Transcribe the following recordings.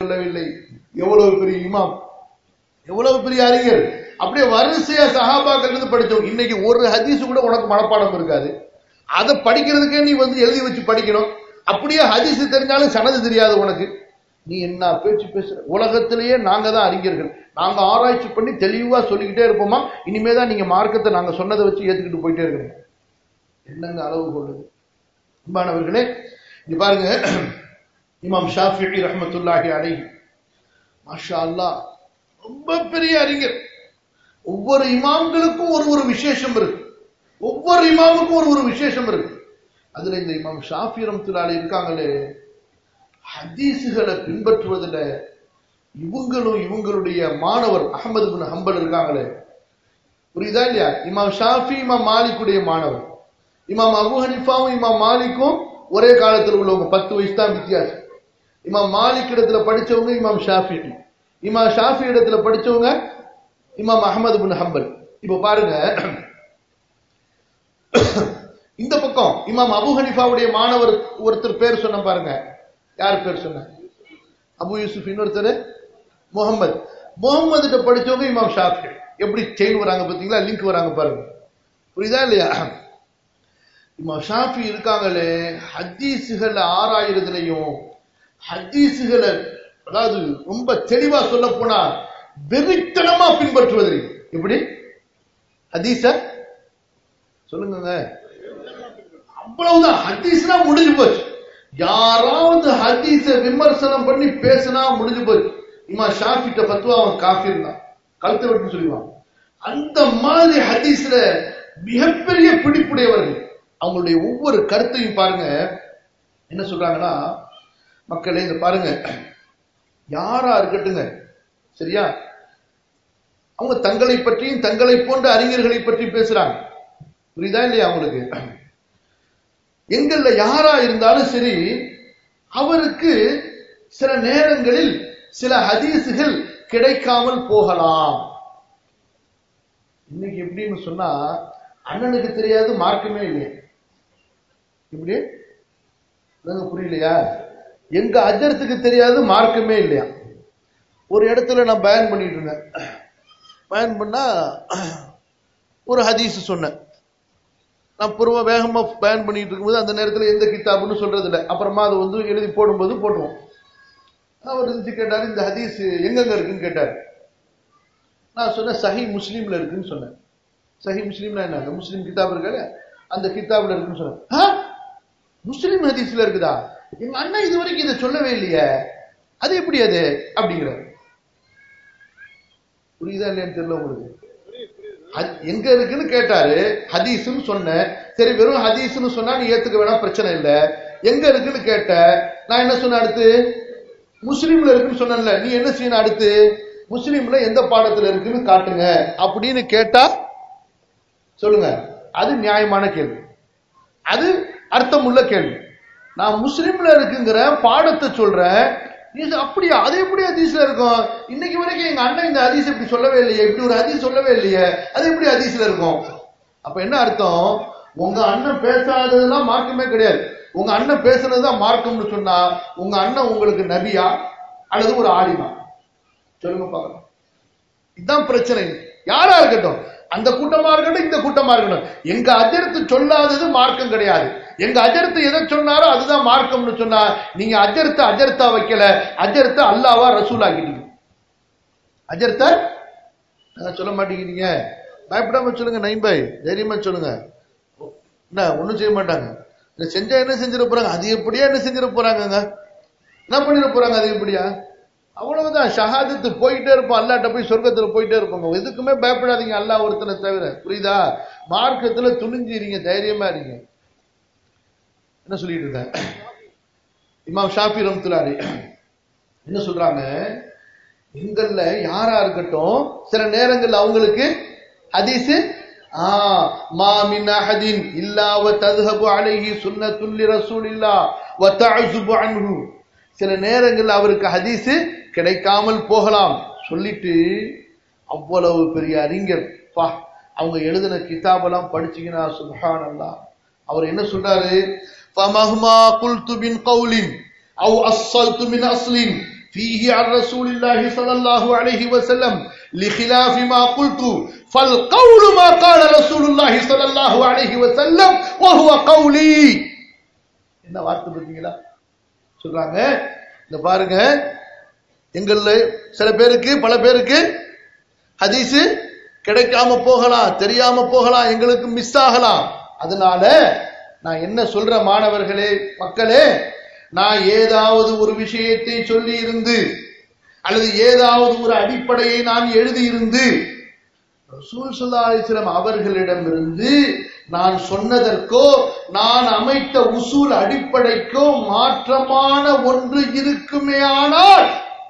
சொல்லவில்லை எவ்வளவு பெரிய இமாம் எவ்வளவு பெரிய அறிஞர் அப்படியே வரிசையா சஹாபாக்கள் இருந்து படிச்சோம் இன்னைக்கு ஒரு ஹதீஸ் கூட உனக்கு மனப்பாடம் இருக்காது அதை படிக்கிறதுக்கே நீ வந்து எழுதி வச்சு படிக்கணும் அப்படியே ஹதீஸ் தெரிஞ்சாலும் சனது தெரியாது உனக்கு நீ என்ன பேச்சு பேசுற உலகத்திலேயே நாங்க தான் அறிஞர்கள் நாங்க ஆராய்ச்சி பண்ணி தெளிவா சொல்லிக்கிட்டே இருப்போமா இனிமே தான் நீங்க மார்க்கத்தை நாங்க சொன்னதை வச்சு ஏத்துக்கிட்டு போயிட்டே இருக்கணும் என்னங்க அளவு கொள்ளுது அன்பானவர்களே இங்க பாருங்க இமாம் ஷாஃபி ரஹமத்துல்லாஹி அலைஹி மாஷா அல்லாஹ் ரொம்ப பெரிய அறிஞர் ஒவ்வொரு இமாம்களுக்கும் ஒரு ஒரு விசேஷம் இருக்கு ஒவ்வொரு இமாமுக்கும் ஒரு ஒரு விசேஷம் இருக்கு அதுல இந்த இமாம் ஷாஃபி ரஹமத்துல்லாஹி இருக்காங்களே ஹதீஸுகளை பின்பற்றுவதில் இவங்களும் இவங்களுடைய மாணவர் அகமது பின் ஹம்பல் இருக்காங்களே புரியுதா இல்லையா இமாம் ஷாஃபி இமாம் மாலிக்குடைய மாணவர் இமாம் அபு ஹனிஃபாவும் இமாம் மாலிக்கும் ஒரே காலத்தில் உள்ளவங்க பத்து வயசு தான் வித்தியாசம் இமாம் மாலிக் இடத்துல படிச்சவங்க இமாம் ஷாஃபி இமாம் ஷாஃபி இடத்துல படிச்சவங்க இமாம் அகமது பின் ஹம்பல் இப்ப பாருங்க இந்த பக்கம் இமாம் அபு ஹனிஃபாவுடைய மாணவர் ஒருத்தர் பேர் சொன்ன பாருங்க யார் பேர் சொன்ன அபு யூசுப் இன்னொருத்தர் முகமது முகமது படிச்சவங்க இமாம் ஷாஃபி எப்படி செயின் வராங்க பாத்தீங்களா லிங்க் வராங்க பாருங்க புரியுதா இல்லையா இமாம் ஷாஃபி இருக்காங்களே ஹதீஸுகளை ஆராயிறதுலையும் ஹதீஸுகளை அதாவது ரொம்ப தெளிவா சொல்ல போனா வெறித்தனமா பின்பற்றுவதில்லை எப்படி ஹதீஸ சொல்லுங்க அவ்வளவுதான் ஹதீஸ்னா முடிஞ்சு போச்சு யாராவது ஹதீஸ விமர்சனம் பண்ணி பேசினா முடிஞ்சு போச்சு இமா ஷாஃபிட்ட பத்துவா அவன் காஃபிர் தான் கழுத்தை விட்டு சொல்லுவான் அந்த மாதிரி ஹதீஸ்ல மிகப்பெரிய பிடிப்புடையவர்கள் அவங்களுடைய ஒவ்வொரு கருத்தையும் பாருங்க என்ன சொல்றாங்கன்னா மக்களே இந்த பாருங்க யாரா இருக்கட்டுங்க சரியா அவங்க தங்களை பற்றியும் தங்களை போன்ற அறிஞர்களை பற்றி பேசுறாங்க புரியுதா இல்லையா அவங்களுக்கு எங்கள்ல யாரா இருந்தாலும் சரி அவருக்கு சில நேரங்களில் சில ஹதீசுகள் கிடைக்காமல் போகலாம் இன்னைக்கு எப்படின்னு சொன்னா அண்ணனுக்கு தெரியாது மார்க்கமே இல்லையா இப்படி புரியலையா எங்க அஜரத்துக்கு தெரியாது மார்க்கமே இல்லையா ஒரு இடத்துல நான் பயன் பண்ணிட்டு இருந்தேன் பயன் பண்ணா ஒரு ஹதீஸ் சொன்னேன் நான் பூர்வ வேகமா பயன் பண்ணிட்டு இருக்கும்போது அந்த நேரத்தில் எந்த கித்தாப்னு சொல்றது இல்லை அப்புறமா அதை வந்து எழுதி போடும்போது போட்டுருவோம் அவர் இருந்துச்சு கேட்டாரு இந்த ஹதீஸ் எங்கெங்க இருக்குன்னு கேட்டார் நான் சொன்னேன் சஹி முஸ்லீம்ல இருக்குன்னு சொன்னேன் சஹி முஸ்லீம்னா என்ன அந்த முஸ்லீம் கிதாப் இருக்கல அந்த கிதாப்ல இருக்குன்னு சொன்னேன் முஸ்லீம் ஹதீஸ்ல இருக்குதா எங்க அண்ணன் இது வரைக்கும் இதை சொல்லவே இல்லையே அது எப்படி அது அப்படிங்கிற புரியுதா இல்லையான்னு தெரியல உங்களுக்கு எங்க இருக்குன்னு கேட்டாரு ஹதீஸ்னு சொன்னேன் சரி வெறும் ஹதீஸ்னு சொன்னா நீ ஏத்துக்க வேணாம் பிரச்சனை இல்ல எங்க இருக்குன்னு கேட்ட நான் என்ன சொன்ன அடுத்து முஸ்லீம்ல இருக்குன்னு சொன்னேன்ல நீ என்ன செய்யணும் அடுத்து முஸ்லீம்ல எந்த பாடத்துல இருக்குன்னு காட்டுங்க அப்படின்னு கேட்டா சொல்லுங்க அது நியாயமான கேள்வி அது அர்த்தமுள்ள கேள்வி நான் முஸ்லீம்ல இருக்குங்கிற பாடத்தை சொல்றேன் நீ அப்படியா அது எப்படி ஹதீஸ்ல இருக்கும் இன்னைக்கு வரைக்கும் எங்க அண்ணன் இந்த ஹதீஸ் இப்படி சொல்லவே இல்லையே இப்படி ஒரு ஹதீஸ் சொல்லவே இல்லையே அது எப்படி ஹதீஸ்ல இருக்கும் அப்ப என்ன அர்த்தம் உங்க அண்ணன் பேசாததெல்லாம் மார்க்கமே கிடையாது உங்க அண்ணன் பேசுனதுதான் மார்க்கம்னு சொன்னா உங்க அண்ணன் உங்களுக்கு நபியா அல்லது ஒரு ஆலிமா சொல்லுங்க பாக்கலாம் இதுதான் பிரச்சனை யாரா இருக்கட்டும் அந்த கூட்டமா இருக்கட்டும் இந்த கூட்டமா இருக்கட்டும் எங்க அஜரத்து சொல்லாதது மார்க்கம் கிடையாது எங்க அஜரத்து எதை சொன்னாரோ அதுதான் மார்க்கம்னு சொன்னா நீங்க அஜரத்தை அஜர்த்தா வைக்கல அஜரத்தை அல்லாவா ரசூல் ஆக்கிட்டீங்க அஜர்த்த சொல்ல மாட்டேங்கிறீங்க பயப்படாம சொல்லுங்க நைம்பாய் தைரியமா சொல்லுங்க என்ன ஒண்ணும் செய்ய மாட்டாங்க செஞ்சா என்ன செஞ்சிட போறாங்க அது எப்படியா என்ன செஞ்சிட போறாங்கங்க என்ன பண்ணிட போறாங்க அது எப்படியா அவ்வளவுதான் ஷஹாதத்து போயிட்டே இருப்போம் அல்லாட்ட போய் சொர்க்கத்துல போயிட்டே இருப்போங்க எதுக்குமே பயப்படாதீங்க அல்லா ஒருத்தனை தவிர புரியுதா மார்க்கத்துல துணிஞ்சிருங்க தைரியமா இருங்க என்ன சொல்லிட்டு இருக்க இமாம் ஷாஃபி ரம்துலாரி என்ன சொல்றாங்க எங்கள்ல யாரா இருக்கட்டும் சில நேரங்கள்ல அவங்களுக்கு ஹதீஸ் மா மின் அஹதின் இல்லா வ தذهب அலைஹி சுன்னத்துல் ரசூலில்லா வ தஅஸுபு அன்ஹு சில நேரங்கள்ல அவருக்கு ஹதீஸ் கிடைக்காமல் போகலாம் சொல்லிட்டு அவ்வளவு பெரிய அறிஞர் பா அவங்க எழுதின கிதாபெல்லாம் படிச்சீங்கன்னா சுபஹான் அல்லாஹ் அவர் என்ன சொல்றாரு فمهما قلت من قول او اصلت من اصل فيه عن رسول الله صلى الله عليه وسلم لخلاف ما قلت فالقول ما قال رسول الله صلى الله عليه وسلم وهو قولي என்ன வார்த்தை பார்த்தீங்களா சொல்றாங்க இந்த பாருங்க எங்கள்ல சில பேருக்கு பல பேருக்கு ஹதீஸ் கிடைக்காம போகலாம் தெரியாம போகலாம் எங்களுக்கு மிஸ் ஆகலாம் அதனால நான் என்ன சொல்ற மாணவர்களே மக்களே நான் ஏதாவது ஒரு விஷயத்தை சொல்லி இருந்து அல்லது ஏதாவது ஒரு அடிப்படையை நான் எழுதி இருந்து ரசூல் ஸல்லல்லாஹு அலைஹி வஸல்லம் அவர்களிடமிருந்து நான் சொன்னதற்கோ நான் அமைத்த உசூல் அடிப்படைக்கோ மாற்றமான ஒன்று இருக்குமே ஆனால்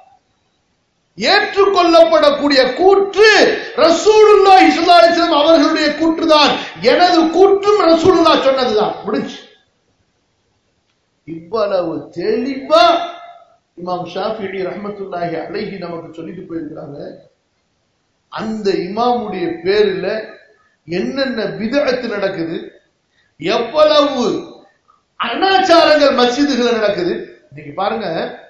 ஏற்றுக்கொள்ளப்படக்கூடிய கூற்று ரசூலுல்லாஹி ஸல்லல்லாஹு அலைஹி வஸல்லம் அவர்களுடைய கூற்றுதான் எனது கூற்றும் ரசூலுல்லாஹ் சொன்னதுதான் முடிஞ்சு இவ்வளவு தெளிவா இமாம் ஷாஃபிஈ ரஹ்மத்துல்லாஹி அலைஹி நமக்கு சொல்லிட்டு போயிருக்கிறாங்க அந்த இமாமுடைய பேர்ல என்னென்ன விதத்து நடக்குது எவ்வளவு அனாச்சாரங்கள் மஸ்ஜிதுகள் நடக்குது இன்னைக்கு பாருங்க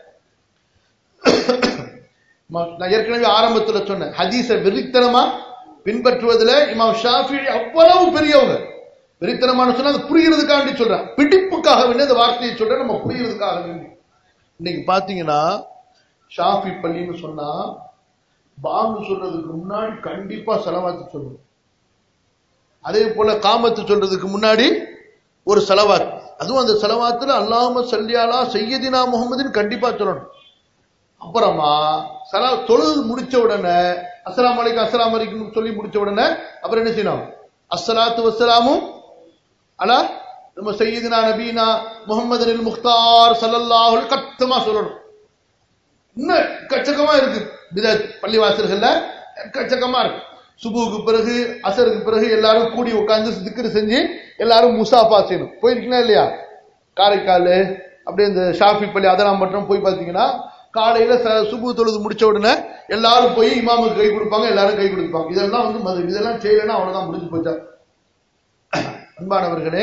ம- நான் ஏற்கனவே ஆரம்பத்துல சொன்னேன் ஹதீஸ வெறித்தனமா பின்பற்றுவதுல இமாம் ஷாஃபி அவ்வளவு பெரியவங்க வெறித்தனமான சொன்னா அது புரிகிறதுக்காண்டி சொல்றேன் பிடிப்புக்காக வேண்டி அந்த வார்த்தையை சொல்றேன் நம்ம புரிகிறதுக்காக வேண்டி இன்னைக்கு பாத்தீங்கன்னா ஷாஃபி பள்ளின்னு சொன்னா பாங்கு சொல்றதுக்கு முன்னாடி கண்டிப்பா செலவாத்து சொல்லணும் அதே போல காமத்து சொல்றதுக்கு முன்னாடி ஒரு செலவாத் அதுவும் அந்த செலவாத்துல அல்லாம சல்லியாலா சையதினா முகமதுன்னு கண்டிப்பா சொல்லணும் அப்புறமா சலா தொழுது முடிச்ச உடனே அஸ்ஸலாமு அலைக்கும் அஸ்ஸலாமு அலைக்கும் சொல்லி முடிச்ச உடனே அப்புறம் என்ன செய்யணும் அஸ்ஸலாத்து வஸ்ஸலாமும் அலா நம்ம சையதினா நபீனா முகமது முக்தார் ஸல்லல்லாஹு அலைஹி கத்தமா சொல்லணும் இன்னும் எக்கச்சக்கமா இருக்கு பிதத் பள்ளிவாசல்கள்ல எக்கச்சக்கமா இருக்கு சுபுக்கு பிறகு அசருக்கு பிறகு எல்லாரும் கூடி உட்கார்ந்து திக்ரு செஞ்சு எல்லாரும் முசாஃபா செய்யணும் போயிருக்கீங்களா இல்லையா காரைக்கால் அப்படியே இந்த ஷாஃபி பள்ளி அதெல்லாம் மட்டும் போய் பார்த்தீங்கன்னா காலையில ச- சுபு தொழுது முடிச்ச உடனே எல்லாரும் போய் இமாமுக்கு கை கொடுப்பாங்க எல்லாரும் கை கொடுப்பாங்க இதெல்லாம் வந்து மது இதெல்லாம் செய்யலைன்னா அவ்வளவுதான் முடிஞ்சு போச்சா அன்பானவர்களே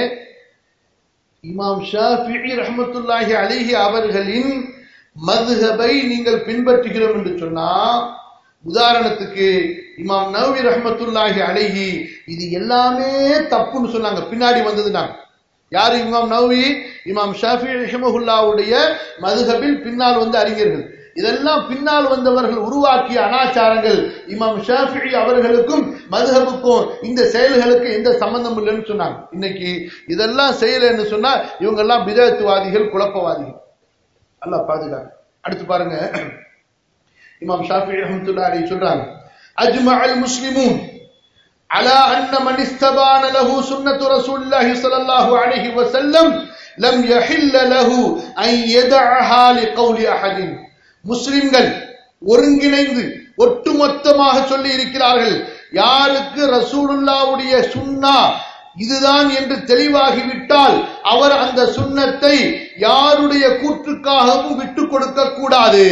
இமாம் ஷாஃபிஇ ரஹ்மத்துல்லாஹி அலைஹி அவர்களின் மதுஹபை நீங்கள் பின்பற்றுகிறோம் என்று சொன்னா உதாரணத்துக்கு இமாம் நவவி ரஹ்மத்துல்லாஹி அலைஹி இது எல்லாமே தப்புன்னு சொன்னாங்க பின்னாடி வந்தது நான் யாரு இமாம் நவவி இமாம் ஷாஃபி ரஹ்மஹுல்லாவுடைய மதுஹபில் பின்னால் வந்த அறிஞர்கள் இதெல்லாம் பின்னால் வந்தவர்கள் உருவாக்கிய அனாச்சாரங்கள் இமாம் ஷாஃபி அவர்களுக்கும் மதுஹபுக்கும் இந்த செயல்களுக்கு எந்த சம்பந்தம் இல்லைன்னு சொன்னாங்க இன்னைக்கு இதெல்லாம் செய்யலைன்னு சொன்னா இவங்க எல்லாம் பிதத்துவாதிகள் குழப்பவாதிகள் அல்லாஹ் பாதுகாக்க அடுத்து பாருங்க இமாம் ஷாஃபி ரஹ்மத்துல்லாஹி அலைஹி சொல்றாங்க அஜ்மஅல் முஸ்லிமூன் على أن من استبان له سنة رسول الله صلى الله عليه وسلم لم يحل له أن يدعها لقول أحد முஸ்லிம்கள் ஒருங்கிணைந்து ஒட்டுமொத்தமாக சொல்லி இருக்கிறார்கள் யாருக்கு ரசூலுல்லாவுடைய சுன்னா இதுதான் என்று தெளிவாகிவிட்டால் அவர் அந்த சுன்னத்தை யாருடைய கூற்றுக்காகவும் விட்டுக் கொடுக்க கூடாது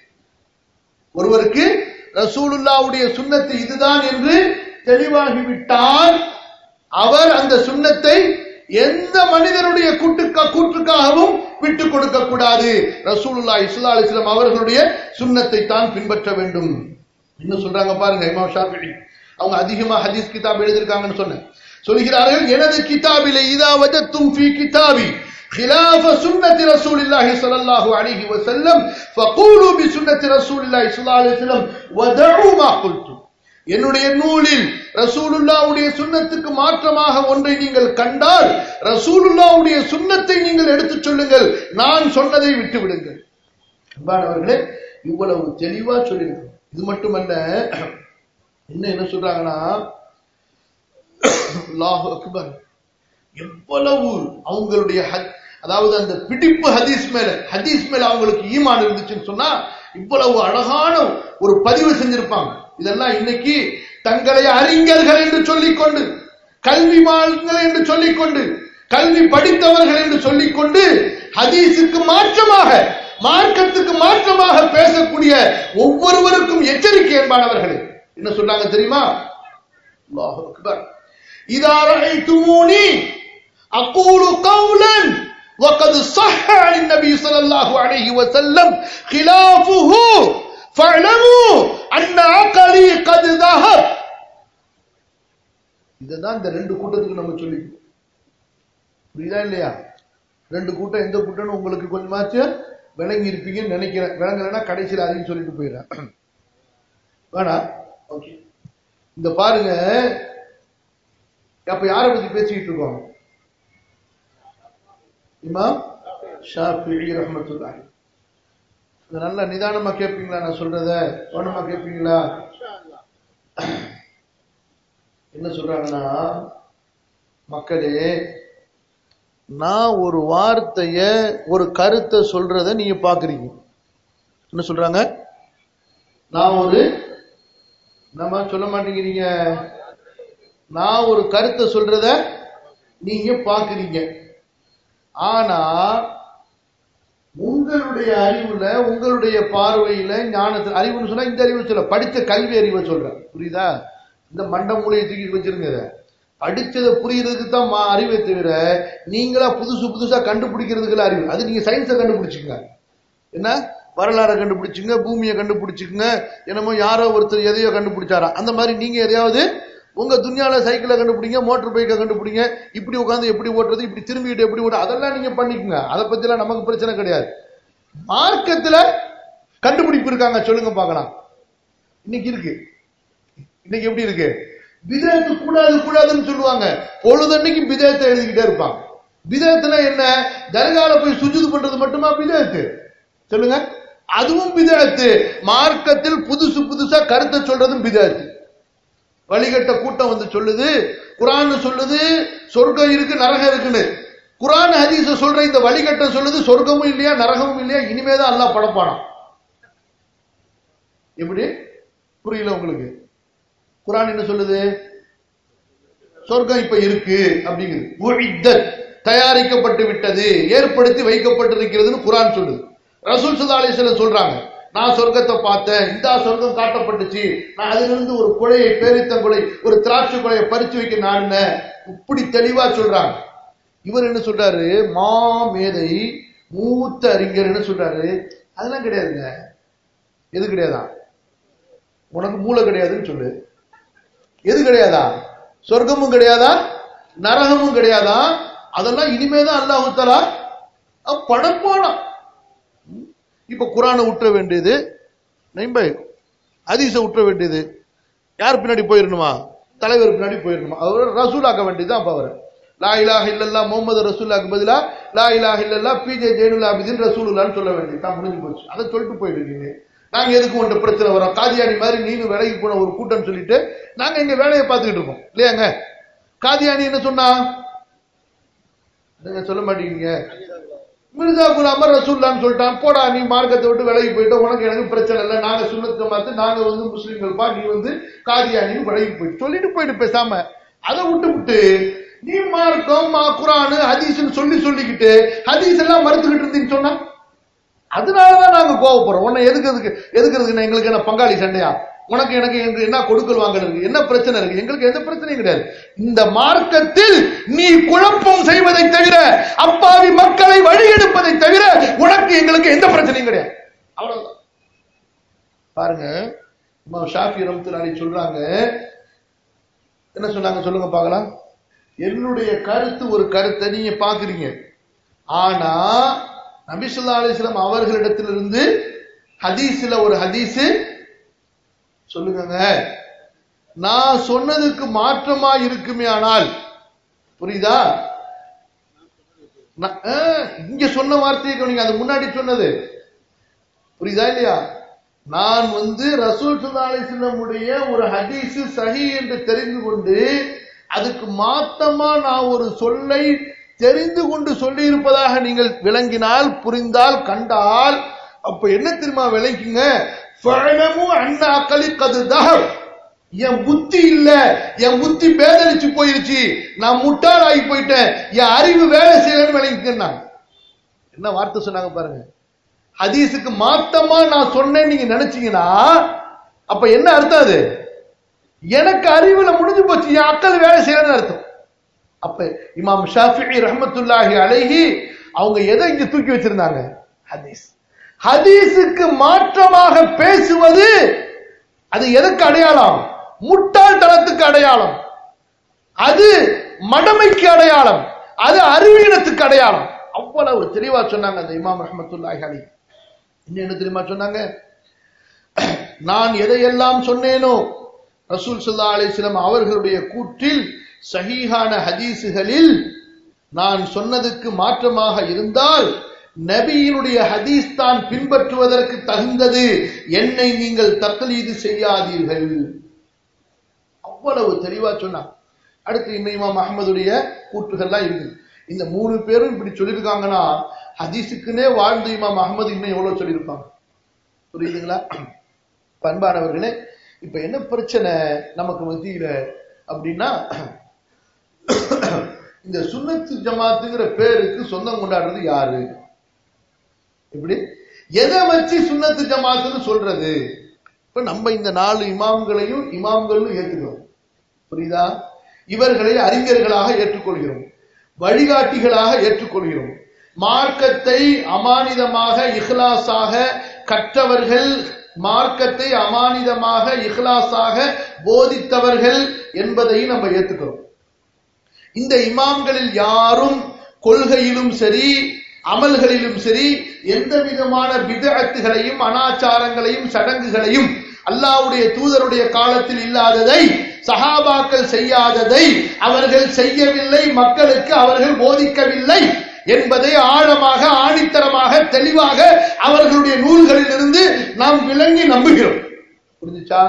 ஒருவருக்கு ரசூலுல்லாவுடைய சுன்னத்து இதுதான் என்று தெளிவாகிவிட்டால் அவர் அந்த சுன்னத்தை எந்த மனிதனுடைய கூட்டுக்கா கூற்றுக்காகவும் விட்டுக் கொடுக்க கூடாது ரசூலுல்லா இஸ்லா அலிஸ்லாம் அவர்களுடைய சுன்னத்தை தான் பின்பற்ற வேண்டும் இன்னும் சொல்றாங்க பாருங்க இமாம் ஷாஃபிஈ அவங்க அதிகமா ஹதீஸ் கிதாப் எழுதியிருக்காங்கன்னு சொன்னேன் சொல்கிறார்கள் எனது கிதாபிலே இதா வஜத்தும் ஃபீ கிதாபி خلاف سنة رسول الله صلى الله عليه وسلم فقولوا بسنة رسول الله صلى الله عليه وسلم ودعوا ما قلتم என்னுடைய நூலில் ரசூலுல்லாவுடைய சுன்னத்துக்கு மாற்றமாக ஒன்றை நீங்கள் கண்டால் ரசூலுல்லாவுடைய சுன்னத்தை நீங்கள் எடுத்துச் சொல்லுங்கள் நான் சொன்னதை விட்டு விடுங்கள் அன்பானவர்களே இவ்வளவு தெளிவா சொல்லியிருக்கோம் இது மட்டுமல்ல என்ன என்ன சொல்றாங்கன்னா அல்லாஹ் அக்பர் எவ்வளவு அவங்களுடைய ஹத்- அதாவது அந்த பிடிப்பு ஹதீஸ் மேல ஹதீஸ் மேல அவங்களுக்கு ஈமான் இருந்துச்சுன்னு சொன்னா இவ்வளவு அழகான ஒரு பதிவு செஞ்சிருப்பாங்க இதெல்லாம் இன்னைக்கு தங்களை அறிஞர்கள் என்று சொல்லிக்கொண்டு கல்விமான்கள் என்று சொல்லிக்கொண்டு கல்வி படித்தவர்கள் என்று சொல்லிக்கொண்டு ஹதீஸுக்கு மாற்றமாக மார்க்கத்துக்கு மாற்றமாக பேசக்கூடிய ஒவ்வொருவருக்கும் எச்சரிக்கை என்பானவர்களே என்ன சொன்னாங்க தெரியுமா அல்லாஹ் அக்பர் இதா ரஐத்துமூனி அகூலு கௌலன் وقد صح عن النبي صلى الله عليه وسلم خلافه فاعلموا أن عقلي قد ذهب இதுதான் இந்த ரெண்டு கூட்டத்துக்கு நம்ம சொல்லி புரியுதா இல்லையா ரெண்டு கூட்டம் எந்த கூட்டம்னு உங்களுக்கு கொஞ்சமாச்சும் விளங்கி இருப்பீங்கன்னு நினைக்கிறேன் விளங்கலைன்னா கடைசியில் அதையும் சொல்லிட்டு போயிடுறேன் வேணா ஓகே இந்த பாருங்க அப்ப யாரை பத்தி பேசிக்கிட்டு இருக்கோம் இமாம் ஷாஃபி ரஹ்மத்துல்லாஹி இது நல்லா நிதானமா கேட்பீங்களா நான் சொல்றத கவனமா கேட்பீங்களா என்ன சொல்றாங்கன்னா மக்களே நான் ஒரு வார்த்தைய ஒரு கருத்தை சொல்றத நீங்க பாக்குறீங்க என்ன சொல்றாங்க நான் ஒரு நம்ம சொல்ல மாட்டேங்கிறீங்க நான் ஒரு கருத்தை சொல்றத நீங்க பாக்குறீங்க ஆனா உங்களுடைய அறிவுல உங்களுடைய பார்வையில ஞானத்துல அறிவுன்னு சொன்னா இந்த அறிவு சொல்ல படித்த கல்வி அறிவை சொல்றேன் புரியுதா இந்த மண்ட மூலையை தூக்கி வச்சிருங்க இதை படிச்சதை புரியறதுக்கு தான் மா- அறிவை தவிர நீங்களா புதுசு புதுசா கண்டுபிடிக்கிறதுக்குள்ள அறிவு அது நீங்க சயின்ஸை கண்டுபிடிச்சுங்க என்ன வரலாறை கண்டுபிடிச்சுங்க பூமியை கண்டுபிடிச்சுங்க என்னமோ யாரோ ஒருத்தர் எதையோ கண்டுபிடிச்சாராம் அந்த மாதிரி நீங்க எதையாவது உங்க துணியால சைக்கிளை கண்டுபிடிங்க மோட்டர் பைக்கை கண்டுபிடிங்க இப்படி உட்காந்து எப்படி ஓட்டுறது இப்படி திரும்பிட்டு எப்படி ஓட்டு அதெல்லாம் நீங்க பண்ணிக்கங்க அதை பத்திலாம் நமக்கு பிரச்சனை கிடையாது மார்க்கத்துல கண்டுபிடிப்பு இருக்காங்க சொல்லுங்க பார்க்கலாம் இன்னைக்கு இருக்கு இன்னைக்கு எப்படி இருக்கு பிதத்து கூடாது கூடாதுன்னு சொல்லுவாங்க பொழுதன்னைக்கு பிதத்தை எழுதிக்கிட்டே இருப்பாங்க பிதத்துனா என்ன தர்கால போய் சுஜுது பண்றது மட்டுமா பிதத்து சொல்லுங்க அதுவும் பிதத்து மார்க்கத்தில் புதுசு புதுசா கருத்தை சொல்றதும் பிதத்து வழிகட்ட கூட்டம் வந்து சொல்லுது குரான் சொல்லுது சொர்க்கம் இருக்கு நரகம் இருக்குன்னு குரான் ஹதீஸ சொல்ற இந்த வழிகட்ட சொல்லுது சொர்க்கமும் இல்லையா நரகமும் இல்லையா இனிமேதான் அல்லாஹ் படப்பானாம் எப்படி புரியல உங்களுக்கு குரான் என்ன சொல்லுது சொர்க்கம் இப்ப இருக்கு அப்படிங்குது உஇத்தத், தயாரிக்கப்பட்டு விட்டது ஏற்படுத்தி வைக்கப்பட்டிருக்கிறதுன்னு குரான் சொல்லுது ரசூல் சல்லா அலிஸ்லாம் சொல்றாங்க நான் சொர்க்கத்தை பார்த்தேன் இந்த சொர்க்கம் காட்டப்பட்டுச்சு நான் அதிலிருந்து ஒரு குழையை பேரித்தங்குலை ஒரு திராட்சை குழையை பறிச்சு வைக்க நாடினேன் இப்படி தெளிவா சொல்றாங்க இவர் என்ன சொல்றாரு மாமேதை மூத்த அறிஞர் என்ன சொல்றாரு அதெல்லாம் கிடையாதுங்க எது கிடையாதா உனக்கு மூளை கிடையாதுன்னு சொல்லு எது கிடையாதா சொர்க்கமும் கிடையாதா நரகமும் கிடையாதா அதெல்லாம் இனிமேதான் அல்லாஹு தலா படப்பானா இப்ப குரானை விட்டுற வேண்டியது நைம்பை ஹதீஸை விட்டுற வேண்டியது யார் பின்னாடி போயிடணுமா தலைவர் பின்னாடி போயிடணுமா அவர் ரசூலாக்க வேண்டியது அப்ப அவர் லா இலாஹ இல்லல்லா முகமது ரசூல்லாக்கு பதிலா லா இலாஹ இல்லல்லா பிஜே ஜெயினுல் ஆபிதின் ரசூலுல்லான்னு சொல்ல வேண்டியது தான் முடிஞ்சு போச்சு அதை சொல்லிட்டு போயிடுறீங்க நாங்க எதுக்கு உன்ட்ட பிரச்சனை வரோம் காதியானி மாதிரி நீனும் வேலைக்கு போன ஒரு கூட்டம் சொல்லிட்டு நாங்க எங்க வேலையை பார்த்துக்கிட்டு இருக்கோம் இல்லையாங்க காதியானி என்ன சொன்னா நீங்க சொல்ல மாட்டேங்கிறீங்க மிர்சா குலாம் ரசூல்லான்னு சொல்லிட்டான் போடா நீ மார்க்கத்தை விட்டு விலகி போயிட்ட உனக்கு எனக்கு பிரச்சனை இல்லை நாங்க சுண்ணத்தை பார்த்து நாங்க வந்து முஸ்லிம்கள் பா நீ வந்து காதியானின்னு விலகி போயிட்டு சொல்லிட்டு போயிட்டு பேசாம அதை விட்டு விட்டு நீ மார்க்கம் மா குரானு ஹதீஸ்னு சொல்லி சொல்லிக்கிட்டு ஹதீஸ் எல்லாம் மறுத்துக்கிட்டு இருந்தீங்கன்னு சொன்னா அதனாலதான் நாங்க கோவப்படுறோம் உன்னை எதுக்கு எதுக்கு எதுக்குறதுக்கு எங்களுக்கு என்ன பங்காளி சண்டையா உனக்கு எனக்கு எனக்கு என்ன கொடுக்கல் வாங்கல் இருக்கு என்ன பிரச்சனை இருக்கு எங்களுக்கு எந்த பிரச்சனையும் கிடையாது இந்த மார்க்கத்தில் நீ குழப்பம் செய்வதை தவிர அப்பாவி மக்களை வழியெடுப்பதை தவிர உனக்கு எங்களுக்கு எந்த பிரச்சனையும் கிடையாது அவ்வளவுதான் பாருங்க இமாம் ஷாஃபி ரம்துல்லாஹி சொல்றாங்க என்ன சொன்னாங்க சொல்லுங்க பார்க்கலாம் என்னுடைய கருத்து ஒரு கருத்தை நீங்க பாக்குறீங்க ஆனா நபிசுல்லா அலிஸ்லாம் அவர்களிடத்திலிருந்து ஹதீஸ்ல ஒரு ஹதீஸ் சொல்லுங்க நான் சொன்னதுக்கு மாற்றமா இருக்குமே ஆனால் புரியுதா நான்- ஆ, இங்க சொன்ன வார்த்தையை கவனிங்க அது முன்னாடி சொன்னது புரியுதா இல்லையா நான் வந்து ரசூல் சுல்லா அலிஸ்லமுடைய ஒரு ஹதீஸ் சஹி என்று தெரிந்து கொண்டு அதுக்கு மாத்தமா நான் ஒரு சொல்லை தெரிந்து கொண்டு சொல்லி இருப்பதாக நீங்கள் விளங்கினால் புரிந்தால் கண்டால் அப்ப என்ன தெரியுமா விளங்கிங்க ஃபஅலமு அன்ன அக்கலி கது தஹப் என் புத்தி இல்ல என் புத்தி பேதலிச்சு போயிருச்சு நான் முட்டாள் ஆகி போயிட்டேன் என் அறிவு வேலை செய்யலன்னு விளங்கிக்கன்னா என்ன வார்த்தை சொன்னாங்க பாருங்க ஹதீஸுக்கு மாத்தமா நான் சொன்னேன்னு நீங்க நினைச்சீங்கன்னா அப்ப என்ன அர்த்தம் அது எனக்கு அறிவுல முடிஞ்சு போச்சு என் அக்கல் வேலை செய்யலன்னு அர்த்தம் அப்ப இமாம் ஷாஃபிஇ ரஹ்மத்துல்லாஹி அலைஹி அவங்க எதை இங்க தூக்கி வச்சிருந்தாங்க ஹதீஸ் ஹதீஸுக்கு மாற்றமாக பேசுவது அது எதுக்கு அடையாளம் முட்டாள்தனத்துக்கு அடையாளம் அது மடமைக்கு அடையாளம் அது அறிவீனத்துக்கு அடையாளம் அவ்வளவு தெளிவா சொன்னாங்க அந்த இமாம் ரஹமத்துல்லாஹி அலி இன்னும் என்ன தெரியுமா சொன்னாங்க நான் எதையெல்லாம் சொன்னேனோ ரசூல் சல்லா அலிஸ்லாம் அவர்களுடைய கூற்றில் சஹீஹான ஹதீஸுகளில் நான் சொன்னதுக்கு மாற்றமாக இருந்தால் நபியினுடைய ஹதீஸ் தான் பின்பற்றுவதற்கு தகுந்தது என்னை நீங்கள் தக்லீது செய்யாதீர்கள் அவ்வளவு தெளிவா சொன்னான் அடுத்து இன்னும் இமாம் அஹமதுடைய கூற்றுகள்லாம் இருக்குது இந்த மூணு பேரும் இப்படி சொல்லியிருக்காங்கன்னா ஹதீஸுக்குன்னே வாழ்ந்து இமாம் அஹமது இன்னும் எவ்வளவு சொல்லியிருப்பாங்க புரியுதுங்களா பண்பானவர்களே இப்ப என்ன பிரச்சனை நமக்கு மத்தியில அப்படின்னா இந்த சுன்னத்து ஜமாத்துங்கிற பேருக்கு சொந்தம் கொண்டாடுறது யாரு இப்படி எதை வச்சு சுன்னத்து ஜமாத்துன்னு சொல்றது இப்ப நம்ம இந்த நாலு இமாம்களையும் இமாம்களும் ஏற்றுக்கிறோம் புரியுதா இவர்களை அறிஞர்களாக ஏற்றுக்கொள்கிறோம் வழிகாட்டிகளாக ஏற்றுக்கொள்கிறோம் மார்க்கத்தை அமானிதமாக இஹ்லாஸாக கற்றவர்கள் மார்க்கத்தை அமானிதமாக இஹ்லாஸாக போதித்தவர்கள் என்பதையும் நம்ம ஏத்துக்கிறோம் இந்த இமாம்களில் யாரும் கொள்கையிலும் சரி அமல்களிலும் சரி எந்த விதமான விதத்துகளையும் அனாச்சாரங்களையும் சடங்குகளையும் அல்லாவுடைய தூதருடைய காலத்தில் இல்லாததை சஹாபாக்கள் செய்யாததை அவர்கள் செய்யவில்லை மக்களுக்கு அவர்கள் போதிக்கவில்லை என்பதை ஆழமாக ஆணித்தரமாக தெளிவாக அவர்களுடைய நூல்களில் இருந்து நாம் விளங்கி நம்புகிறோம் புரிஞ்சுச்சா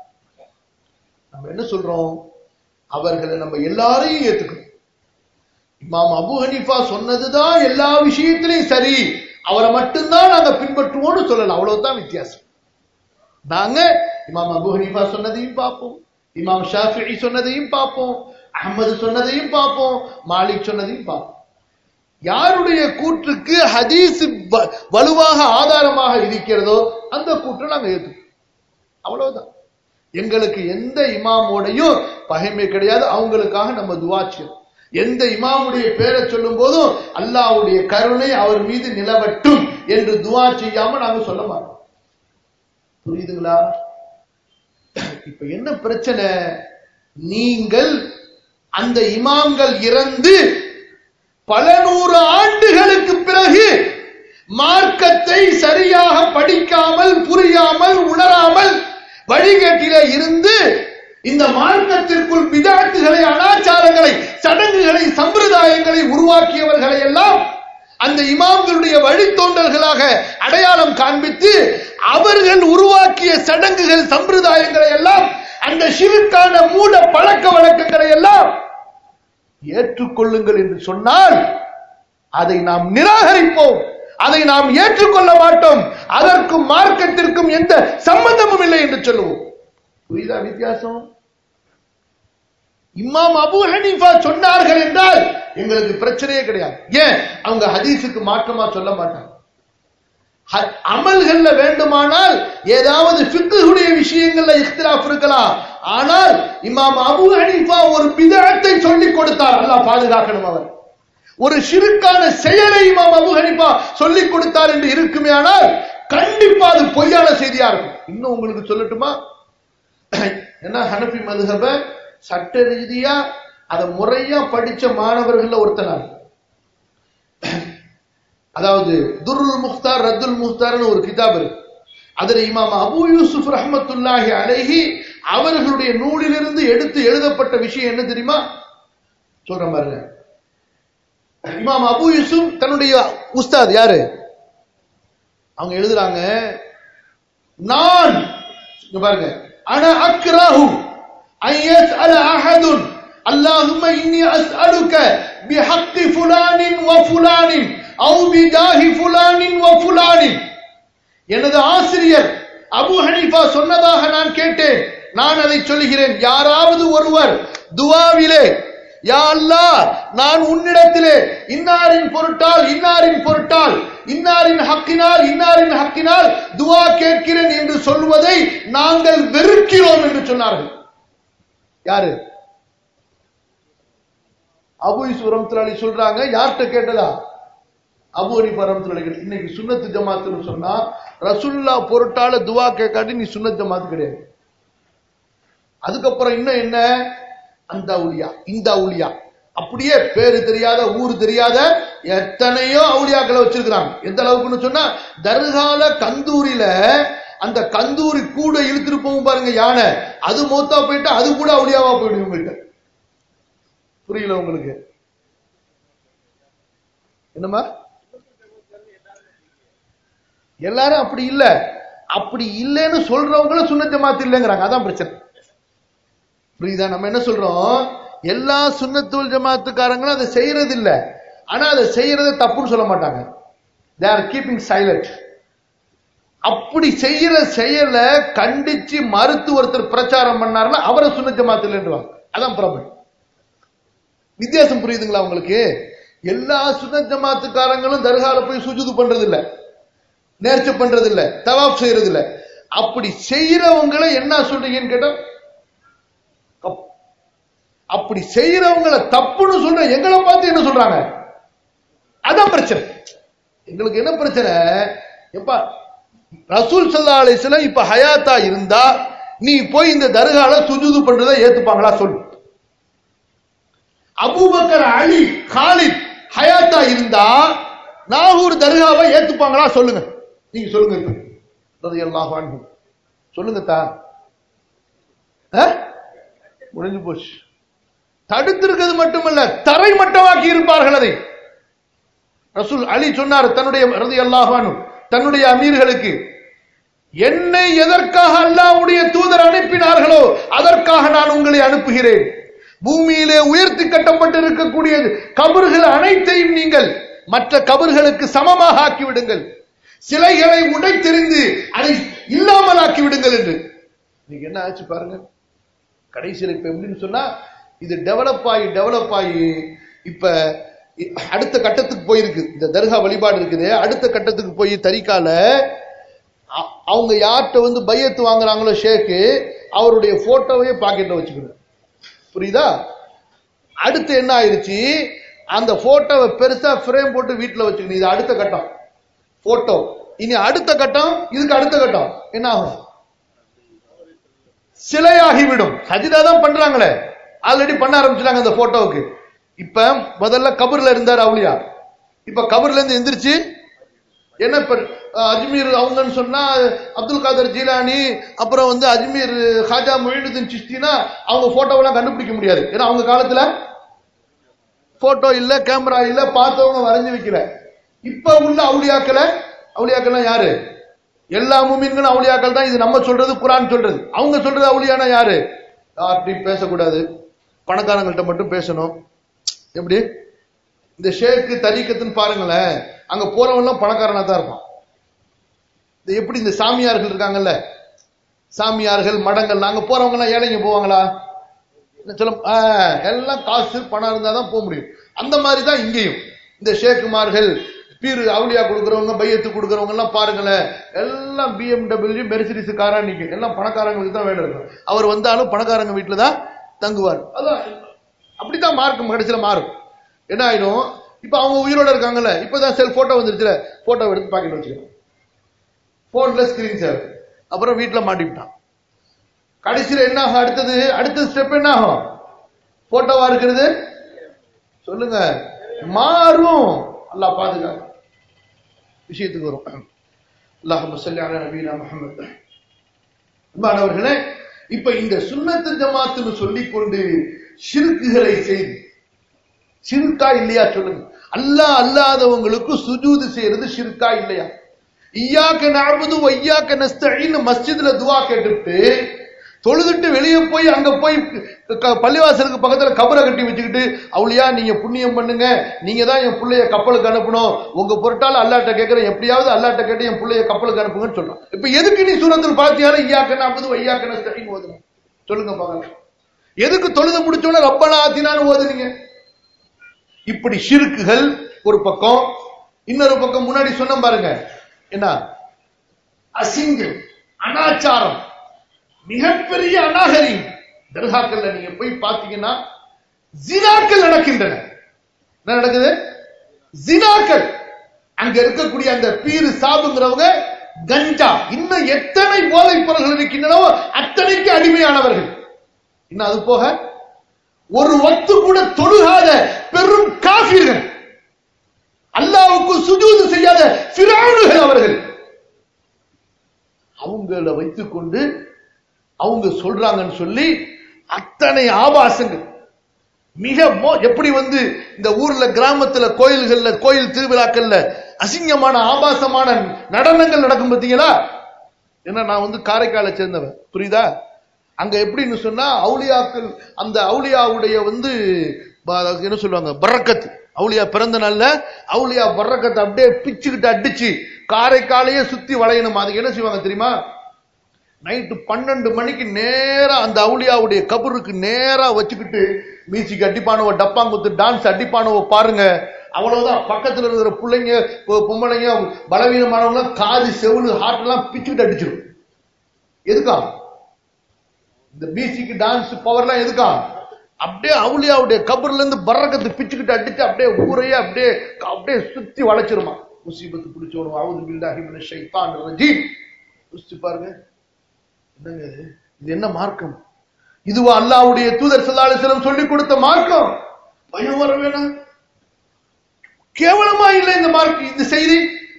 நம்ம என்ன சொல்றோம் அவர்களை நம்ம எல்லாரையும் ஏத்துக்கணும் இமாம் அபு ஹனீஃபா சொன்னதுதான் எல்லா விஷயத்திலையும் சரி அவரை மட்டும்தான் நாங்க பின்பற்றுவோம்னு சொல்லலாம் அவ்வளவுதான் வித்தியாசம் நாங்க இமாம் அபு ஹனீஃபா சொன்னதையும் பார்ப்போம் இமாம் ஷாஃபி சொன்னதையும் பார்ப்போம் அஹமது சொன்னதையும் பார்ப்போம் மாலிக் சொன்னதையும் பார்ப்போம் யாருடைய கூற்றுக்கு ஹதீஸ் வலுவாக ஆதாரமாக இருக்கிறதோ அந்த கூற்றை நாங்க ஏற்றுக்கோம் அவ்வளவுதான் எங்களுக்கு எந்த இமாமோடையும் பகைமை கிடையாது அவங்களுக்காக நம்ம துவாச்சியம் எந்த இமாமுடைய பேரை சொல்லும் போதும் அல்லாவுடைய கருணை அவர் மீது நிலவட்டும் என்று துவா செய்யாம நாங்க சொல்ல மாட்டோம் புரியுதுங்களா இப்ப என்ன பிரச்சனை நீங்கள் அந்த இமாம்கள் இறந்து பல நூறு ஆண்டுகளுக்கு பிறகு மார்க்கத்தை சரியாக படிக்காமல் புரியாமல் உணராமல் வழிகேட்டிலே இருந்து இந்த மார்க்கத்திற்குள் விதாட்டுகளை அனாச்சாரங்களை சடங்குகளை சம்பிரதாயங்களை உருவாக்கியவர்களை எல்லாம் அந்த இமாம்களுடைய வழித்தோன்றல்களாக அடையாளம் காண்பித்து அவர்கள் உருவாக்கிய சடங்குகள் சம்பிரதாயங்களை எல்லாம் அந்த சிறுக்கான மூட பழக்க வழக்கங்களை எல்லாம் ஏற்றுக்கொள்ளுங்கள் என்று சொன்னால் அதை நாம் நிராகரிப்போம் அதை நாம் ஏற்றுக்கொள்ள மாட்டோம் அதற்கும் மார்க்கத்திற்கும் எந்த சம்பந்தமும் இல்லை என்று சொல்லுவோம் புரியுதா வித்தியாசம் இமாம் அபு ஹனீஃபா சொன்னார்கள் என்றால் எங்களுக்கு பிரச்சனையே கிடையாது ஏன் அவங்க ஹதீஸுக்கு மாற்றமா சொல்ல மாட்டாங்க அமல்கள்ல வேண்டுமானால் ஏதாவது ஃபிக்குடைய விஷயங்கள்ல இஃப்திலாஃப் இருக்கலாம் ஆனால் இமாம் அபு ஹனீஃபா ஒரு பிதத்தை சொல்லிக் கொடுத்தார் அல்லாஹ் பாதுகாக்கணும் அவர் ஒரு சிறுக்கான செயலை இமாம் அபு ஹனீஃபா சொல்லிக் கொடுத்தார் என்று இருக்குமே ஆனால் கண்டிப்பா அது பொய்யான செய்தியா இருக்கும் இன்னும் உங்களுக்கு சொல்லட்டுமா ஏன்னா ஹனபி மதுஹப சட்ட ரீதியா அதை முறையா படிச்ச மாணவர்கள் ஒருத்தனார் அதாவது துருல் முக்தார் ரத்துல் முக்தார்னு ஒரு கிதாப் இருக்கு அதுல இமாம் அபு யூசுப் ரஹமத்துல்லாஹி அலைஹி அவர்களுடைய நூலிலிருந்து எடுத்து எழுதப்பட்ட விஷயம் என்ன தெரியுமா சொல்ற பாருங்க இமாம் அபு யூசுப் தன்னுடைய உஸ்தாத் யாரு அவங்க எழுதுறாங்க நான் பாருங்க அன அக்ராஹு أن يسأل أحد اللهم إني أسألك بحق فلان وفلان أو بجاه فلان وفلان எனது ஆசிரியர் அபு ஹனீஃபா சொன்னதாக நான் கேட்டேன் நான் அதை சொல்லுகிறேன் யாராவது ஒருவர் துவாவிலே யா அல்லாஹ் நான் உன்னிடத்திலே இன்னாரின் பொருட்டால் இன்னாரின் பொருட்டால் இன்னாரின் ஹக்கினால் இன்னாரின் ஹக்கினால் துவா கேட்கிறேன் என்று சொல்வதை நாங்கள் வெறுக்கிறோம் என்று சொன்னார்கள் யாரு அபு இசுரம் சொல்றாங்க யார்கிட்ட கேட்டதா அபு ஹனீஃபா ரஹ்மத்துல்லாஹி இன்னைக்கு சுன்னத்து ஜமாத்துன்னு சொன்னா ரசூல்லா பொருட்டால துவா கேட்காட்டி நீ சுன்னத் ஜமாத் கிடையாது அதுக்கப்புறம் இன்னும் என்ன அந்த அவுலியா இந்த அவுலியா அப்படியே பேரு தெரியாத ஊரு தெரியாத எத்தனையோ அவுலியாக்களை வச்சிருக்கிறாங்க எந்த அளவுக்குன்னு சொன்னா தர்கால கந்தூரில அந்த கந்தூரி கூட இழுத்துட்டு போகும் பாருங்க யானை அது மூத்தா போயிட்டு அது கூட அவுலியாவா போயிடும் உங்கள்கிட்ட புரியல உங்களுக்கு என்னம்மா எல்லாரும் அப்படி இல்ல அப்படி இல்லைன்னு சொல்றவங்களும் சுன்ன ஜமாத் இல்லைங்கிறாங்க அதான் பிரச்சனை புரியுதா நம்ம என்ன சொல்றோம் எல்லா சுன்னத்துல் ஜமாத்துக்காரங்களும் அதை செய்யறது இல்ல ஆனா அதை செய்யறது தப்புன்னு சொல்ல மாட்டாங்க தே ஆர் கீப்பிங் சைலண்ட் அப்படி செய்யற செயல கண்டிச்சு மறுத்து ஒருத்தர் பிரச்சாரம் பண்ணாருன்னா அவரை சுன்ன ஜமாத் இல்லைன்றுவாங்க அதான் ப்ராப்ளம் வித்தியாசம் புரியுதுங்களா உங்களுக்கு எல்லா சுன்ன ஜமாத்துக்காரங்களும் தர்கால போய் சுஜுது பண்றது இல்ல நேர்ச்சி பண்றது இல்ல தவாப் செய்யறது இல்ல அப்படி செய்யறவங்களை என்ன சொல்றீங்கன்னு கேட்டா தப்பு. அப்படி செய்யறவங்கள தப்புன்னு சொல்ற எங்களை பார்த்து என்ன சொல்றாங்க அதான் பிரச்சனை எங்களுக்கு என்ன பிரச்சனை எப்பா ரசூல் சல்லா அலிஸ்லாம் இப்ப ஹயாத்தா இருந்தா நீ போய் இந்த தர்கால சுஜுது பண்றதை ஏத்துப்பாங்களா சொல்லு அபூபக்கர் அலி காலித் ஹயாத்தா இருந்தா நாகூர் தர்காவை ஏத்துப்பாங்களா சொல்லுங்க நீங்க சொல்லுங்க இப்ப ரலியல்லாஹு அன்ஹு சொல்லுங்க தா ஆ? முடிஞ்சு போச்சு தடுத்திருக்கிறது மட்டுமல்ல தரை மட்டமாக்கி இருப்பார்கள் அதை ரசூல் அலி சொன்னார் தன்னுடைய ரலியல்லாஹு அன்ஹு தன்னுடைய அமீர்களுக்கு என்னை எதற்காக அல்லாஹ்வுடைய தூதர் அனுப்பினார்களோ அதற்காக நான் உங்களை அனுப்புகிறேன் பூமியிலே உயர்த்தி கட்டப்பட்டு இருக்கக்கூடிய கபர்கள் அனைத்தையும் நீங்கள் மற்ற கபர்களுக்கு சமமாக ஆக்கி விடுங்கள் சிலைகளை உடைத்தெறிந்து அதை இல்லாமல் ஆக்கி விடுங்கள் என்று நீங்க என்ன ஆச்சு பாருங்க கடைசியில் இப்ப எப்படின்னு சொன்னா இது டெவலப் ஆகி டெவலப் ஆகி இப்ப இ- அடுத்த கட்டத்துக்கு போயிருக்கு இந்த தர்கா வழிபாடு இருக்குது அடுத்த கட்டத்துக்கு போய் தரிக்கால அ- அவங்க யார்கிட்ட வந்து பையத்து வாங்குறாங்களோ ஷேக்கு அவருடைய போட்டோவையே பாக்கெட்ல வச்சுக்கணும் புரியுதா அடுத்து என்ன ஆயிருச்சு அந்த போட்டோவை பெருசா ஃப்ரேம் போட்டு வீட்டுல வச்சுக்கணும் இது அடுத்த கட்டம் போட்டோ இனி அடுத்த கட்டம் இதுக்கு அடுத்த கட்டம் என்ன ஆகும் சிலையாகிவிடும் சஜிதா தான் பண்றாங்களே ஆல்ரெடி பண்ண ஆரம்பிச்சிட்டாங்க அந்த போட்டோவுக்கு இப்ப முதல்ல கபர்ல இருந்தார் அவுலியா இப்ப கபர்ல இருந்து எந்திரிச்சு என்ன இப்ப அஹ், அஜ்மீர் அவங்கன்னு சொன்னா அப்துல் காதர் ஜீலானி அப்புறம் வந்து அஜ்மீர் ஹாஜா மொயினுதீன் சிஸ்டினா அவங்க போட்டோவெல்லாம் கண்டுபிடிக்க முடியாது ஏன்னா அவங்க காலத்துல போட்டோ இல்ல கேமரா இல்ல பார்த்தவங்க வரைஞ்சு வைக்கல இப்ப உள்ள அவுலியாக்களை அவுலியாக்கள்லாம் யாரு எல்லா மூமின்களும் அவுலியாக்கள் தான் இது நம்ம சொல்றது குரான் சொல்றது அவங்க சொல்றது அவுலியானா யாரு யார்கிட்டயும் பேசக்கூடாது பணக்காரங்கள்ட்ட மட்டும் பேசணும் எப்படி இந்த ஷேக்கு தரீக்கத்துன்னு பாருங்களேன் அங்க போறவன்லாம் பணக்காரனா தான் இருப்பான் இது எப்படி இந்த சாமியார்கள் இருக்காங்கல்ல சாமியார்கள் மடங்கள் அங்க போறவங்க எல்லாம் ஏழைங்க போவாங்களா என்ன சொல்ல ஆ, எல்லாம் காசு பணம் இருந்தா தான் போக முடியும் அந்த மாதிரி தான் இங்கேயும் இந்த ஷேக்குமார்கள் பீர் அவுலியா கொடுக்குறவங்க பையத்து கொடுக்குறவங்க எல்லாம் பாருங்களேன் எல்லாம் பிஎம்டபிள்யூ மெர்சிடிஸ் காரா நிக்கும் எல்லாம் பணக்காரங்களுக்கு தான் வேலை இருக்கும் அவர் வந்தாலும் பணக்காரங்க வீட்டுல தான் தங்குவார் அதான் அப்படித்தான் மார்க்கும் கடைசியில மாறும் என்ன ஆயிடும் இப்ப அவங்க உயிரோட இருக்காங்கல்ல இப்பதான் செல் போட்டோ வந்துருச்சுல போட்டோ எடுத்து பாக்கெட் வச்சுக்கணும் போன்ல ஸ்கிரீன் சேர் அப்புறம் வீட்டுல மாட்டிவிட்டான் கடைசியில என்ன ஆகும் அடுத்தது அடுத்த ஸ்டெப் என்ன ஆகும் போட்டோவா இருக்கிறது சொல்லுங்க மாறும் அல்லாஹ் பாதுகாக்கும் விஷயத்துக்கு வரும் அல்லாஹ் சொல்லி அலா நபீனா முஹம்மது அன்பானவர்களே இப்ப இந்த சுன்னத்து ஜமாத்துன்னு சொல்லிக் கொண்டு ஷிர்க்குகளை செய்து ஷிர்கா இல்லையா சொல்லுங்க அல்லாஹ் அல்லாதவங்களுக்கு சுஜூது செய்யறது ஷிர்கா இல்லையா ஐயாக்க நஅபுது வையாக்க நஸ்தஈன் மஸ்ஜித்ல துவா கேட்டுட்டு தொழுதுட்டு வெளியே போய் அங்க போய் க- பள்ளிவாசலுக்கு பக்கத்துல கபரை கட்டி வச்சுக்கிட்டு அவளியா நீங்க புண்ணியம் பண்ணுங்க நீங்க தான் என் புள்ளைய கப்பலுக்கு அனுப்பணும் உங்க பொருட்டால அல்லாட்ட கேட்கிறேன் எப்படியாவது அல்லாட்ட கேட்டு என் புள்ளைய கப்பலுக்கு அனுப்புங்கன்னு சொல்றான் இப்ப எதுக்கு நீ சூரத்தில் பாத்தியால ஐயாக்க நஅபுது வையாக்க நஸ்தஈன் ஓதுணும் சொல்லுங்க பார்க்கலாம் எதுக்கு தொழுது முடிச்சோட ரப்பனா ஆத்தினான்னு ஓதுனீங்க இப்படி ஷிருக்குகள் ஒரு பக்கம் இன்னொரு பக்கம் முன்னாடி சொன்ன பாருங்க என்ன அசிங்கம் அனாச்சாரம் மிகப்பெரிய அநாகரிகம் தர்காக்கள்ல நீங்க போய் பாத்தீங்கன்னா ஜினாக்கள் நடக்கின்றன என்ன நடக்குது ஜினாக்கள் அங்க இருக்கக்கூடிய அந்த பீரு சாபுங்கிறவங்க கஞ்சா இன்னும் எத்தனை போதைப் பொருள்கள் இருக்கின்றனவோ அத்தனைக்கு அடிமையானவர்கள் இன்னும் அது போக ஒரு ஒத்து கூட தொழுகாத பெரும் காஃபிர்கள் அல்லாவுக்கு சுஜூது செய்யாத பிராணுகள் அவர்கள் அவங்கள வைத்துக்கொண்டு அவங்க சொல்றாங்கன்னு சொல்லி அத்தனை ஆபாசங்கள் மிக மோ- எப்படி வந்து இந்த ஊர்ல கிராமத்துல கோயில்கள்ல கோயில் திருவிழாக்கள்ல அசிங்கமான ஆபாசமான நடனங்கள் நடக்கும் பாத்தீங்களா ஏன்னா நான் வந்து காரைக்காலை சேர்ந்தவன் புரியுதா அங்க எப்படின்னு சொன்னா அவுலியாக்கள் அந்த அவுலியாவுடைய வந்து ப- என்ன சொல்லுவாங்க பரக்கத் அவுலியா பிறந்த நாள்ல அவுலியா பரக்கத்தை அப்படியே பிச்சுக்கிட்டு அடிச்சு காரைக்காலையே சுத்தி வளையணும் அதுக்கு என்ன செய்வாங்க தெரியுமா நைட்டு பன்னெண்டு மணிக்கு நேரா அந்த அவுலியாவுடைய கபருக்கு நேரா வச்சுக்கிட்டு மியூசிக் அடிப்பானவ டப்பாங்குத்து டான்ஸ் அடிப்பானவ பாருங்க அவ்வளவுதான் பக்கத்துல இருக்கிற பிள்ளைங்க பொ- பொம்பளைங்க பலவீனமானவங்க காது செவுளு ஹார்ட் எல்லாம் பிச்சுக்கிட்டு அடிச்சிடும் எதுக்கா இந்த மியூசிக் டான்ஸ் பவர்லாம் எதுக்கா அப்படியே அவுலியாவுடைய கபர்ல இருந்து பறக்கத்து பிச்சுக்கிட்டு அடிச்சு அப்படியே ஊரையே அப்படியே அப்படியே சுத்தி வளைச்சிருமா முசீபத்து பிடிச்சவனும் அவுது பில்லாஹி மினஷ் ஷைத்தானிர் ரஜீம் யோசிச்சு பாருங்க என்னங்க இது இது என்ன மார்க்கம் இதுவா அல்லாஹ்வுடைய தூதர் ஸல்லல்லாஹு அலைஹி வஸல்லம் சொல்லி கொடுத்த மார்க்கம் பயம் வர வேணாம் கேவலமா இல்லை இந்த மார்க் இந்த செய்தி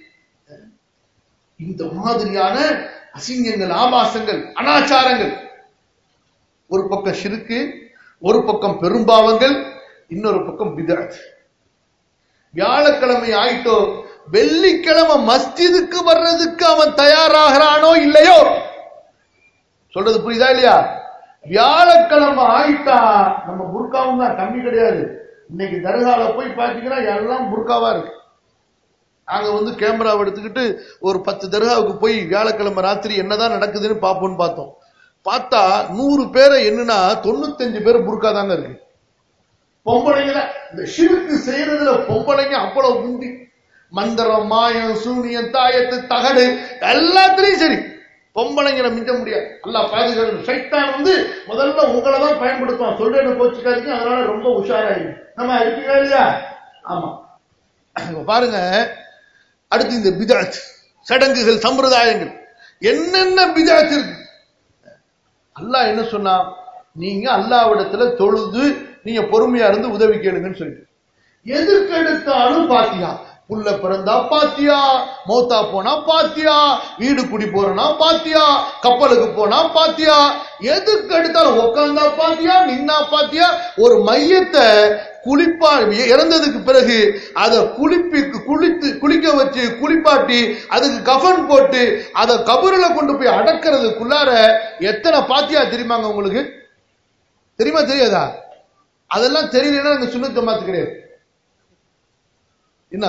இந்த மாதிரியான அசிங்கங்கள் ஆபாசங்கள் அனாச்சாரங்கள் ஒரு பக்கம் ஷிருக்கு ஒரு பக்கம் பெரும்பாவங்கள் இன்னொரு பக்கம் பிதத் வியாழக்கிழமை ஆயிட்டோ வெள்ளிக்கிழமை மஸ்ஜிதுக்கு வர்றதுக்கு அவன் தயாராகிறானோ இல்லையோ சொல்றது புரியுதா இல்லையா வியாழக்கிழமை ஆயிட்டா நம்ம புர்காவும் தான் கம்மி கிடையாது இன்னைக்கு தர்கால போய் பாத்தீங்கன்னா எல்லாம் புர்காவா இருக்கு நாங்க வந்து கேமராவை எடுத்துக்கிட்டு ஒரு பத்து தர்காவுக்கு போய் வியாழக்கிழமை ராத்திரி என்னதான் நடக்குதுன்னு பார்ப்போம்னு பார்த்தோம் பார்த்தா நூறு பேரை என்னன்னா தொண்ணூத்தஞ்சு பேர் புர்கா தாங்க இருக்கு பொம்பளைங்கள இந்த ஷிருக்கு செய்யறதுல பொம்பளைங்க அவ்வளவு முந்தி மந்திரம் மாயம் சூனியம் தாயத்து தகடு எல்லாத்துலயும் சரி பொம்பளைங்களை மிஞ்ச முடியாது அல்லாஹ் பாதுகாக்கணும் சைத்தான் வந்து முதல்ல உங்களை தான் பயன்படுத்துவான் சொல்றேன்னு கோச்சுக்காதீங்க அதனால ரொம்ப உஷாராயிங்க நம்ம இருக்கீங்களா இல்லையா ஆமா இப்ப பாருங்க அடுத்து இந்த பிதாத் சடங்குகள் சம்பிரதாயங்கள் என்னென்ன பிதாத் இருக்கு அல்லாஹ் என்ன சொன்னா நீங்க அல்லாவிடத்துல தொழுது நீங்க பொறுமையா இருந்து உதவி கேளுங்கன்னு சொல்லிட்டு எதுக்கு எடுத்தாலும் பாத்தியா புள்ள பிறந்தா பாத்தியா மௌத்தா போனா பாத்தியா வீடு குடி போறனா பாத்தியா கப்பலுக்கு போனா பாத்தியா எதுக்கு எடுத்தாலும் உட்கார்ந்தா பாத்தியா நின்னா பாத்தியா ஒரு மையத்தை குளிப்பா இறந்ததுக்கு பிறகு அதை குளிப்பி குளித்து குளிக்க வச்சு குளிப்பாட்டி அதுக்கு கஃன் போட்டு அதை கபருல கொண்டு போய் அடக்கிறதுக்குள்ளார எத்தனை பாத்தியா தெரியுமாங்க உங்களுக்கு தெரியுமா தெரியாதா அதெல்லாம் தெரியலன்னா அந்த சுண்ணத் ஜமாத்து கிடையாது என்ன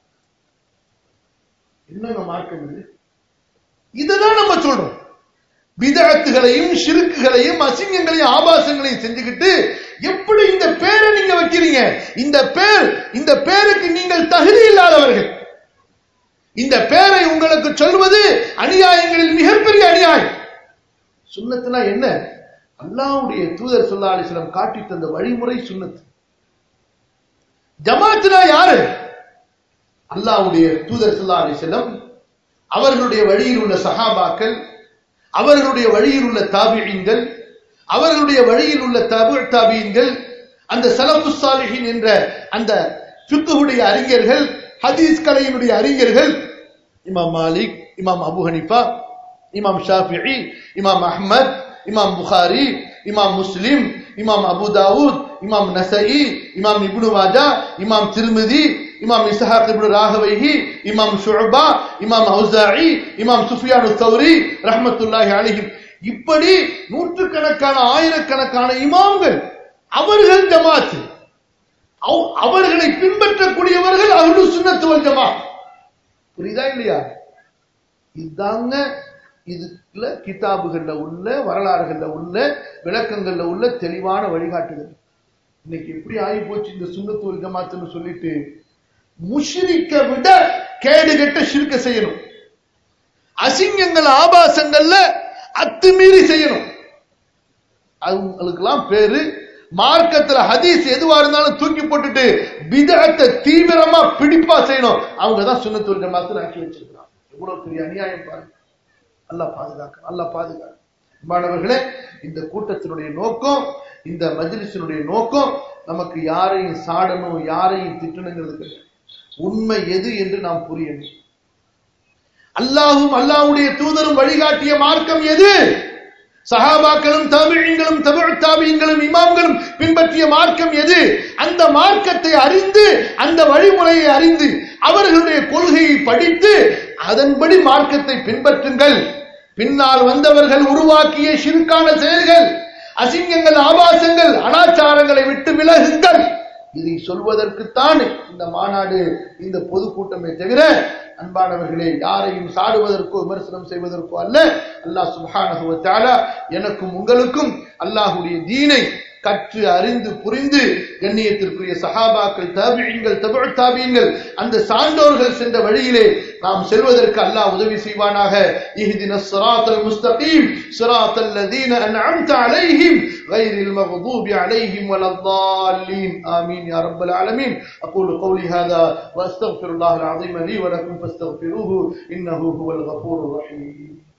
என்னங்க மார்க்கம் இது இதுதான் நம்ம சொல்றோம் விதகத்துகளையும் சிறுக்குகளையும் அசிங்கங்களையும் ஆபாசங்களையும் செஞ்சுக்கிட்டு எப்படி இந்த பேரை நீங்க வைக்கிறீங்க இந்த பேர் இந்த பேருக்கு நீங்கள் தகுதி இல்லாதவர்கள் இந்த பேரை உங்களுக்கு சொல்வது அநியாயங்களில் மிகப்பெரிய அநியாயம் சுண்ணத்துனா என்ன அல்லாவுடைய தூதர் சொல்லா அலிஸ்லம் காட்டி தந்த வழிமுறை சுண்ணத்து ஜமாத்துனா யாரு அல்லாவுடைய தூதர் சொல்லா அலிஸ்லம் அவர்களுடைய வழியில் உள்ள சஹாபாக்கள் அவர்களுடைய வழியில் உள்ள தாபியங்கள் அவர்களுடைய வழியில் உள்ள தபு தாபியங்கள் அந்த சலபு சாலிஹின் என்ற அந்த சுத்துடைய அறிஞர்கள் ஹதீஸ் கலையினுடைய அறிஞர்கள் இமாம் மாலிக் இமாம் அபு ஹனிஃபா இமாம் ஷாஃபிஇ இமாம் அஹ்மத் இமாம் புகாரி இமாம் முஸ்லிம் இமாம் அபு தாவூத் இமாம் நசஇ இமாம் இப்னு மாஜா இமாம் திருமிதி இமாம் இஸ்ஹாக் இப்னு ராகவைஹி இமாம் ஷுஅபா இமாம் அவுசாஇ இமாம் சுஃபியானு தௌரி ரஹ்மத்துல்லாஹி அலைஹிம் இப்படி நூற்றுக்கணக்கான ஆயிரக்கணக்கான இமாம்கள் அவர்கள் ஜமாத் அவர்களை பின்பற்றக்கூடியவர்கள் அஹ்லு சுன்னத்து வல் ஜமாத் புரியுதா இல்லையா இதாங்க இதுல கிதாபுகள்ல உள்ள வரலாறுகள்ல உள்ள விளக்கங்கள்ல உள்ள தெளிவான வழிகாட்டுதல் இன்னைக்கு எப்படி ஆகி போச்சு இந்த சுண்ணத்துவல் ஜமாத்துன்னு சொல்லிட்டு முஷ்ரிக்க விட கேடு கெட்ட சிறுக்க செய்யணும் அசிங்கங்கள் ஆபாசங்கள்ல அத்துமீறி செய்யணும் அவங்களுக்கெல்லாம் பேரு மார்க்கத்துல ஹதீஸ் எதுவா இருந்தாலும் தூக்கி போட்டுட்டு பிதத்தை தீவிரமா பிடிப்பா செய்யணும் அவங்க தான் சுண்ணத்துல் ஜமாத்துல ஆக்கி வச்சிருக்கிறாங்க எவ்வளவு பெரிய அநியாயம் பாருங்க அல்லாஹ் பாதுகாக்க அல்லாஹ் பாதுகாக்க மாணவர்களே இந்த கூட்டத்தினுடைய நோக்கம் இந்த மஜ்லிஸினுடைய நோக்கம் நமக்கு யாரையும் சாடணும் யாரையும் திட்டணுங்கிறது கிடையாது உண்மை எது என்று நாம் புரியணும் அல்லாஹும் அல்லாஹ்வுடைய தூதரும் வழிகாட்டிய மார்க்கம் எது சஹாபாக்களும் தமிழிங்களும் தமிழ் தாபியங்களும் இமாம்களும் பின்பற்றிய மார்க்கம் எது அந்த மார்க்கத்தை அறிந்து அந்த வழிமுறையை அறிந்து அவர்களுடைய கொள்கையை படித்து அதன்படி மார்க்கத்தை பின்பற்றுங்கள் பின்னால் வந்தவர்கள் உருவாக்கிய சிறுக்கான செயல்கள் அசிங்கங்கள் ஆபாசங்கள் அனாச்சாரங்களை விட்டு விலகுங்கள் இதை சொல்வதற்குத்தான் இந்த மாநாடு இந்த பொதுக்கூட்டமே தவிர அன்பானவர்களே யாரையும் சாடுவதற்கோ விமர்சனம் செய்வதற்கோ அல்ல அல்லாஹ் சுப்ஹானஹு வ தஆலா எனக்கும் உங்களுக்கும் அல்லாஹ்வுடைய தீனை கற்று அறிந்து புரிந்து கண்ணியத்திற்குரிய சஹாபாக்கள் தாபியங்கள் தபு தாபியங்கள் அந்த சான்றோர்கள் சென்ற வழியிலே நாம் செல்வதற்கு அல்லாஹ் உதவி செய்வானாக இஹ்தின ஸிராத்தல் முஸ்தகீம் ஸிராத்தல் லதீன அன்அம்த அலைஹிம் غيرில் மக்தூபி அலைஹிம் வலத்தாலீன் ஆமீன் யா ரப்பல் ஆலமீன் أقول قولي هذا وأستغفر الله العظيم لي ولكم فاستغفروه إنه هو الغفور الرحيم